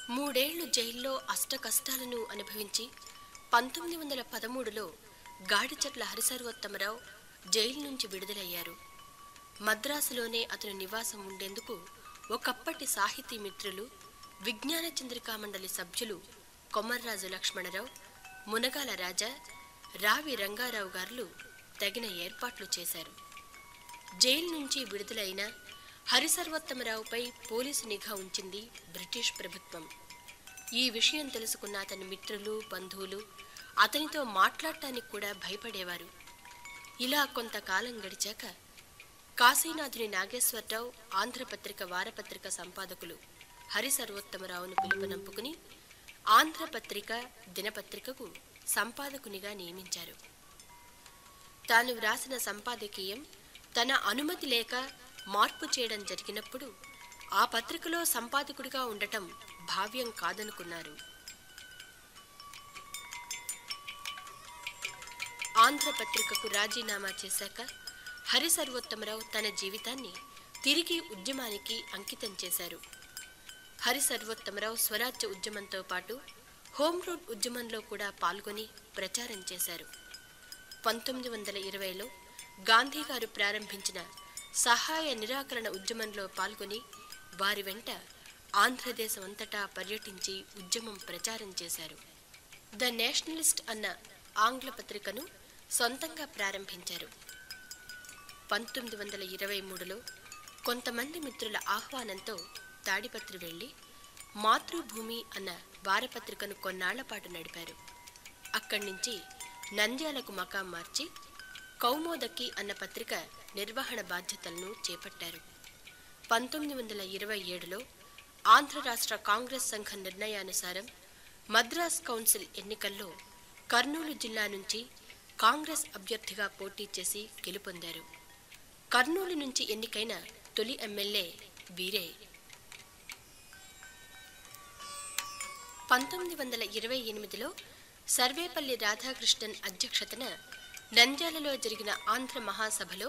మూడేళ్లు జైల్లో అష్ట కష్టాలను అనుభవించి పంతొమ్మిది వందల పదమూడులో గాడిచెట్ల హరిసర్వోత్తమరావు జైలు నుంచి విడుదలయ్యారు మద్రాసులోనే అతను నివాసం ఉండేందుకు ఒకప్పటి సాహితీ మిత్రులు విజ్ఞాన చంద్రికా మండలి సభ్యులు కొమర్రాజు లక్ష్మణరావు మునగాల రాజా రావి రంగారావు గారులు తగిన ఏర్పాట్లు చేశారు జైలు నుంచి విడుదలైన హరిసర్వోత్తమరావుపై పోలీసు నిఘా ఉంచింది బ్రిటిష్ ప్రభుత్వం ఈ విషయం తెలుసుకున్న అతని మిత్రులు బంధువులు అతనితో మాట్లాడటానికి కూడా భయపడేవారు ఇలా కొంతకాలం గడిచాక కాశీనాథుని నాగేశ్వరరావు ఆంధ్రపత్రిక వారపత్రిక సంపాదకులు హరి సర్వోత్తమరావును పిలుపునంపుకుని ఆంధ్రపత్రిక దినపత్రికకు సంపాదకునిగా నియమించారు తాను వ్రాసిన సంపాదకీయం తన అనుమతి లేక మార్పు చేయడం జరిగినప్పుడు ఆ పత్రికలో సంపాదకుడిగా ఉండటం భావ్యం కాదనుకున్నారు ఆంధ్రపత్రికకు రాజీనామా చేశాక హరి సర్వోత్తమరావు తన జీవితాన్ని తిరిగి ఉద్యమానికి అంకితం చేశారు హరి సర్వోత్తమరావు స్వరాజ్య ఉద్యమంతో పాటు హోమ్ రూల్ ఉద్యమంలో కూడా పాల్గొని ప్రచారం చేశారు పంతొమ్మిది వందల ఇరవైలో గాంధీ గారు ప్రారంభించిన సహాయ నిరాకరణ ఉద్యమంలో పాల్గొని వారి వెంట ఆంధ్రదేశం అంతటా పర్యటించి ఉద్యమం ప్రచారం చేశారు ద నేషనలిస్ట్ అన్న ఆంగ్ల పత్రికను సొంతంగా ప్రారంభించారు పంతొమ్మిది వందల ఇరవై మూడులో కొంతమంది మిత్రుల ఆహ్వానంతో తాడిపత్రి వెళ్ళి మాతృభూమి అన్న వారపత్రికను కొన్నాళ్ల పాటు నడిపారు అక్కడి నుంచి నంద్యాలకు మకాం మార్చి కౌమోదకి అన్న పత్రిక నిర్వహణ బాధ్యతలను చేపట్టారు పంతొమ్మిది వందల ఇరవై ఏడులో ఆంధ్ర రాష్ట్ర కాంగ్రెస్ సంఘం నిర్ణయానుసారం మద్రాస్ కౌన్సిల్ ఎన్నికల్లో కర్నూలు జిల్లా నుంచి కాంగ్రెస్ అభ్యర్థిగా పోటీ చేసి గెలుపొందారు కర్నూలు నుంచి ఎన్నికైన తొలి ఎమ్మెల్యే వీరే పంతొమ్మిది వందల ఇరవై ఎనిమిదిలో సర్వేపల్లి రాధాకృష్ణన్ అధ్యక్షతన నంద్యాలలో జరిగిన ఆంధ్ర మహాసభలో